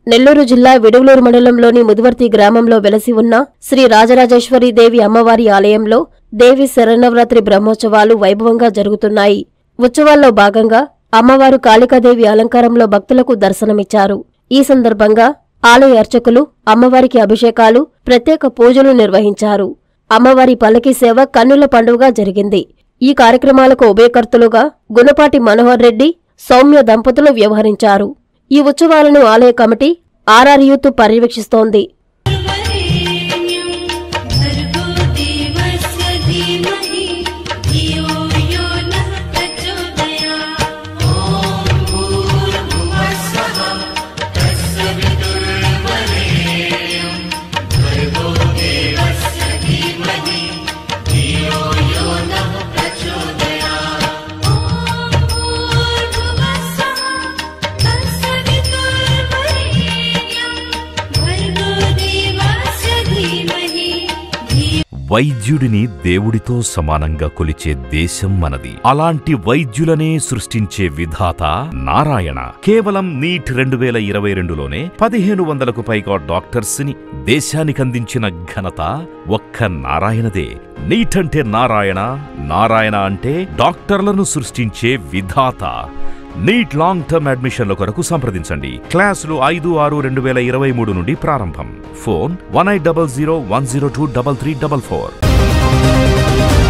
నెల్లూరు జిల్లా విడువలూరు మండలంలోని ముదివర్తి గ్రామంలో వెలసి ఉన్న శ్రీ రాజరాజేశ్వరి దేవి అమ్మవారి ఆలయంలో దేవి శరన్నవరాత్రి బ్రహ్మోత్సవాలు వైభవంగా జరుగుతున్నాయి ఉత్సవాల్లో భాగంగా అమ్మవారు కాళికాదేవి అలంకారంలో భక్తులకు దర్శనమిచ్చారు ఈ సందర్భంగా ఆలయ అర్చకులు అమ్మవారికి అభిషేకాలు ప్రత్యేక పూజలు నిర్వహించారు అమ్మవారి పల్లకి సేవ కన్నుల పండుగగా జరిగింది ఈ కార్యక్రమాలకు ఉభయకర్తలుగా గుణపాటి మనోహర్ రెడ్డి సౌమ్య దంపతులు వ్యవహరించారు ఈ ఉత్సవాలను ఆలయ కమిటీ ఆర్ఆర్ యూత్ పర్యవేక్షిస్తోంది वरेण्यं भर्गो देवस्य धीमहि धियो यो नः प्रचोदयात् ॐ भूर्भुवः स्वः तस्य वितुर्वरेण्यं भर्गो देवस्य धीमहि धियो यो नः प्रचोदयात् ॐ भूर्भुवः स्वः तस्य वितुर्वरेण्यं भर्गो देवस्य धीमहि धियो వైద్యుడిని దేవుడితో సమానంగా కొలిచే దేశం మనది అలాంటి వైద్యులనే సృష్టించే విధాత నారాయణ కేవలం నీట్ రెండు వేల ఇరవై రెండులోనే పదిహేను వందలకు పైగా డాక్టర్స్ ని దేశానికి అందించిన ఘనత ఒక్క నారాయణదే నీట్ అంటే నారాయణ నారాయణ అంటే డాక్టర్లను సృష్టించే విధాత నీట్ లాంగ్ టర్మ్ అడ్మిషన్ల కొరకు సంప్రదించండి క్లాసులు ఐదు ఆరు రెండు వేల ఇరవై మూడు నుండి ప్రారంభం phone one eight double zero one zero two double three double four